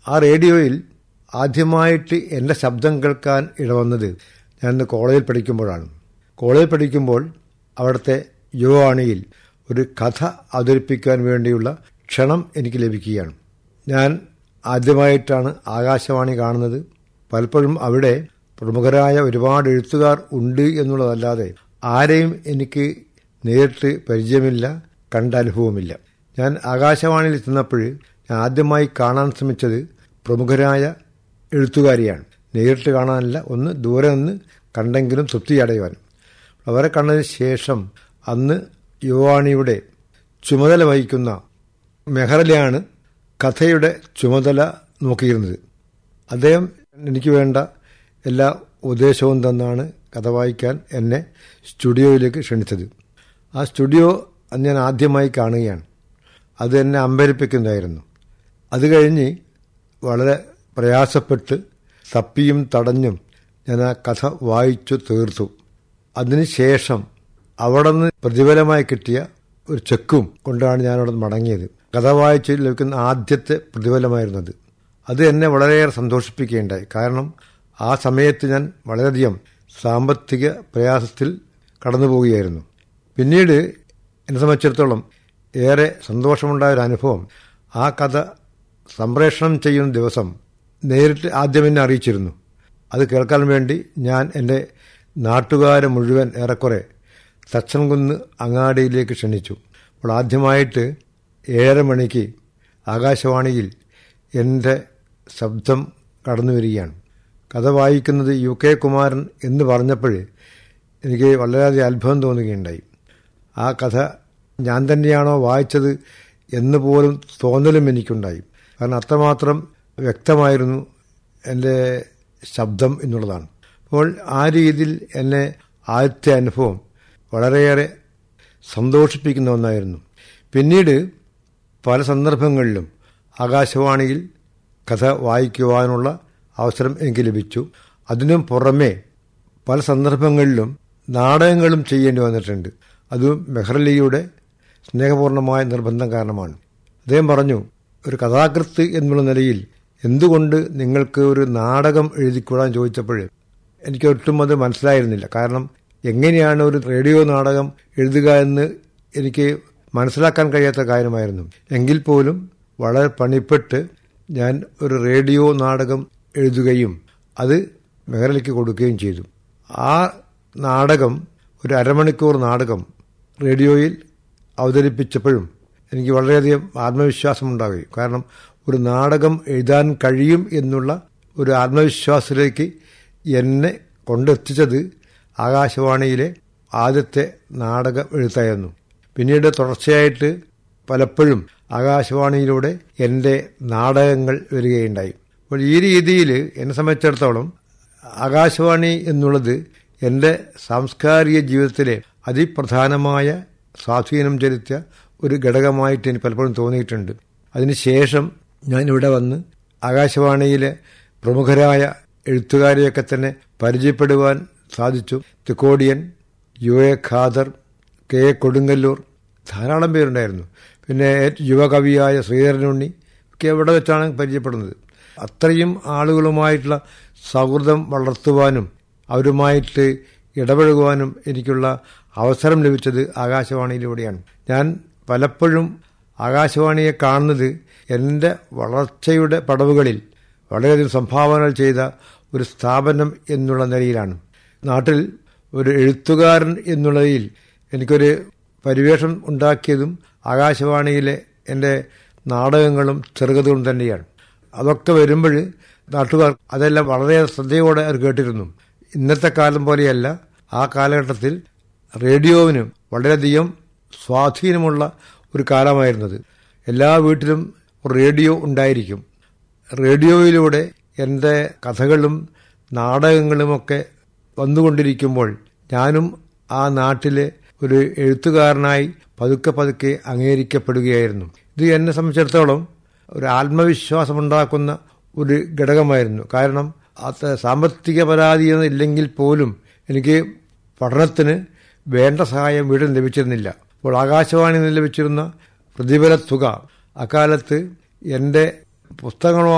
ആ റേഡിയോയിൽ ആദ്യമായിട്ട് എൻ്റെ ശബ്ദം കേൾക്കാൻ ഇടവന്നത് ഞാൻ ഇന്ന് കോളേജിൽ പഠിക്കുമ്പോഴാണ് കോളേജിൽ പഠിക്കുമ്പോൾ അവിടുത്തെ യുവാണിയിൽ ഒരു കഥ അവതരിപ്പിക്കാൻ വേണ്ടിയുള്ള ക്ഷണം എനിക്ക് ലഭിക്കുകയാണ് ഞാൻ ആദ്യമായിട്ടാണ് ആകാശവാണി കാണുന്നത് പലപ്പോഴും അവിടെ പ്രമുഖരായ ഒരുപാട് എഴുത്തുകാർ ഉണ്ട് എന്നുള്ളതല്ലാതെ ആരെയും എനിക്ക് നേരിട്ട് പരിചയമില്ല കണ്ട അനുഭവമില്ല ഞാൻ ആകാശവാണിയിൽ ചെന്നപ്പോൾ ഞാൻ ആദ്യമായി കാണാൻ ശ്രമിച്ചത് പ്രമുഖരായ എഴുത്തുകാരിയാണ് നേരിട്ട് കാണാനല്ല ഒന്ന് ദൂരെ നിന്ന് കണ്ടെങ്കിലും തൃപ്തി അടയുവാൻ അവരെ കണ്ടതിന് ശേഷം അന്ന് യുവാണിയുടെ ചുമതല വഹിക്കുന്ന മെഹറലാണ് കഥയുടെ ചുമതല നോക്കിയിരുന്നത് അദ്ദേഹം എനിക്ക് വേണ്ട എല്ലാ ഉപദേശവും തന്നാണ് കഥ വായിക്കാൻ എന്നെ സ്റ്റുഡിയോയിലേക്ക് ക്ഷണിച്ചത് ആ സ്റ്റുഡിയോ അന്ന് ഞാൻ ആദ്യമായി കാണുകയാണ് അത് എന്നെ അമ്പരിപ്പിക്കുന്നതായിരുന്നു അത് കഴിഞ്ഞ് വളരെ പ്രയാസപ്പെട്ട് തപ്പിയും തടഞ്ഞും ഞാൻ ആ കഥ വായിച്ചു തീർത്തു അതിനുശേഷം അവിടെ നിന്ന് പ്രതിഫലമായി കിട്ടിയ ഒരു ചെക്കും കൊണ്ടാണ് ഞാൻ അവിടെ മടങ്ങിയത് കഥ വായിച്ച് ലഭിക്കുന്ന ആദ്യത്തെ പ്രതിഫലമായിരുന്നത് അത് എന്നെ വളരെയേറെ സന്തോഷിപ്പിക്കുകയുണ്ടായി കാരണം ആ സമയത്ത് ഞാൻ വളരെയധികം സാമ്പത്തിക പ്രയാസത്തിൽ കടന്നു പോവുകയായിരുന്നു പിന്നീട് എന്നെ സംബന്ധിച്ചിടത്തോളം ഏറെ സന്തോഷമുണ്ടായ ഒരു അനുഭവം ആ കഥ സംപ്രേഷണം ചെയ്യുന്ന ദിവസം നേരിട്ട് ആദ്യം എന്നെ അറിയിച്ചിരുന്നു അത് കേൾക്കാൻ വേണ്ടി ഞാൻ എൻ്റെ നാട്ടുകാരെ മുഴുവൻ ഏറെക്കുറെ തച്ചൻകുന്ന് അങ്ങാടിയിലേക്ക് ക്ഷണിച്ചു അപ്പോൾ ആദ്യമായിട്ട് ഏഴര മണിക്ക് ആകാശവാണിയിൽ എൻ്റെ ശബ്ദം കടന്നു വരികയാണ് കഥ വായിക്കുന്നത് യു കെ കുമാരൻ എന്ന് പറഞ്ഞപ്പോൾ എനിക്ക് വളരെയധികം അത്ഭുതം തോന്നുകയുണ്ടായി ആ കഥ ഞാൻ തന്നെയാണോ വായിച്ചത് എന്ന് പോലും തോന്നലും എനിക്കുണ്ടായി കാരണം അത്രമാത്രം വ്യക്തമായിരുന്നു എൻ്റെ ശബ്ദം എന്നുള്ളതാണ് അപ്പോൾ ആ രീതിയിൽ എന്നെ ആദ്യത്തെ അനുഭവം വളരെയേറെ സന്തോഷിപ്പിക്കുന്ന ഒന്നായിരുന്നു പിന്നീട് പല സന്ദർഭങ്ങളിലും ആകാശവാണിയിൽ കഥ വായിക്കുവാനുള്ള അവസരം എനിക്ക് ലഭിച്ചു അതിനും പുറമെ പല സന്ദർഭങ്ങളിലും നാടകങ്ങളും ചെയ്യേണ്ടി വന്നിട്ടുണ്ട് അതും മെഹ്റലിയുടെ സ്നേഹപൂർണമായ നിർബന്ധം കാരണമാണ് അദ്ദേഹം പറഞ്ഞു ഒരു കഥാകൃത്ത് എന്നുള്ള നിലയിൽ എന്തുകൊണ്ട് നിങ്ങൾക്ക് ഒരു നാടകം എഴുതിക്കൂടാൻ ചോദിച്ചപ്പോൾ എനിക്ക് ഒട്ടും അത് മനസ്സിലായിരുന്നില്ല കാരണം എങ്ങനെയാണ് ഒരു റേഡിയോ നാടകം എഴുതുക എന്ന് എനിക്ക് മനസ്സിലാക്കാൻ കഴിയാത്ത കാര്യമായിരുന്നു എങ്കിൽ പോലും വളരെ പണിപ്പെട്ട് ഞാൻ ഒരു റേഡിയോ നാടകം എഴുതുകയും അത് മെഹറലിക്ക് കൊടുക്കുകയും ചെയ്തു ആ നാടകം ഒരു അരമണിക്കൂർ നാടകം റേഡിയോയിൽ അവതരിപ്പിച്ചപ്പോഴും എനിക്ക് വളരെയധികം ആത്മവിശ്വാസം ഉണ്ടാവുകയും കാരണം ഒരു നാടകം എഴുതാൻ കഴിയും എന്നുള്ള ഒരു ആത്മവിശ്വാസത്തിലേക്ക് എന്നെ കൊണ്ടെത്തിച്ചത് ആകാശവാണിയിലെ ആദ്യത്തെ നാടക എഴുത്തായിരുന്നു പിന്നീട് തുടർച്ചയായിട്ട് പലപ്പോഴും ആകാശവാണിയിലൂടെ എൻ്റെ നാടകങ്ങൾ വരികയുണ്ടായി അപ്പോൾ ഈ രീതിയിൽ എന്നെ സംബന്ധിച്ചിടത്തോളം ആകാശവാണി എന്നുള്ളത് എൻ്റെ സാംസ്കാരിക ജീവിതത്തിലെ അതിപ്രധാനമായ സ്വാധീനം ചെലുത്തിയ ഒരു ഘടകമായിട്ട് എനിക്ക് പലപ്പോഴും തോന്നിയിട്ടുണ്ട് അതിനുശേഷം ഞാൻ ഇവിടെ വന്ന് ആകാശവാണിയിലെ പ്രമുഖരായ എഴുത്തുകാരെയൊക്കെ തന്നെ പരിചയപ്പെടുവാൻ സാധിച്ചു Thikkodiyan U A Khader K A Kodungallur ധാരാളം പേരുണ്ടായിരുന്നു പിന്നെ യുവകവിയായ ശ്രീധരനുണ്ണി ഒക്കെ എവിടെ വെച്ചാണ് പരിചയപ്പെടുന്നത് അത്രയും ആളുകളുമായിട്ടുള്ള സൗഹൃദം വളർത്തുവാനും അവരുമായിട്ട് ഇടപഴകുവാനും എനിക്കുള്ള അവസരം ലഭിച്ചത് ആകാശവാണിയിലൂടെയാണ് ഞാൻ പലപ്പോഴും ആകാശവാണിയെ കാണുന്നത് എൻ്റെ വളർച്ചയുടെ പടവുകളിൽ വളരെയധികം സംഭാവനകൾ ചെയ്ത ഒരു സ്ഥാപനം എന്നുള്ള നിലയിലാണ് നാട്ടിൽ ഒരു എഴുത്തുകാരൻ എന്നുള്ളതിൽ എനിക്കൊരു പരിവേഷം ഉണ്ടാക്കിയതും ആകാശവാണിയിലെ എൻ്റെ നാടകങ്ങളും ചെറുകഥകളും തന്നെയാണ് അതൊക്കെ വരുമ്പോൾ നാട്ടുകാർ അതെല്ലാം വളരെ ശ്രദ്ധയോടെ അവർ കേട്ടിരുന്നു ഇന്നത്തെ കാലം പോലെയല്ല ആ കാലഘട്ടത്തിൽ റേഡിയോവിന് വളരെയധികം സ്വാധീനമുള്ള ഒരു കാലമായിരുന്നത് എല്ലാ വീട്ടിലും റേഡിയോ ഉണ്ടായിരിക്കും റേഡിയോയിലൂടെ എൻ്റെ കഥകളും നാടകങ്ങളുമൊക്കെ വന്നുകൊണ്ടിരിക്കുമ്പോൾ ഞാനും ആ നാട്ടിലെ ഒരു എഴുത്തുകാരനായി പതുക്കെ പതുക്കെ അംഗീകരിക്കപ്പെടുകയായിരുന്നു ഇത് എന്നെ സംബന്ധിച്ചിടത്തോളം ഒരു ആത്മവിശ്വാസമുണ്ടാക്കുന്ന ഒരു ഘടകമായിരുന്നു കാരണം അത് സാമ്പത്തിക പരാതി ഇല്ലെങ്കിൽ പോലും എനിക്ക് പഠനത്തിന് വേണ്ട സഹായം വീട്ടിൽ ലഭിച്ചിരുന്നില്ല അപ്പോൾ ആകാശവാണിയിൽ നിന്ന് ലഭിച്ചിരുന്ന പ്രതിഫല തുക അക്കാലത്ത് എൻ്റെ പുസ്തകങ്ങളോ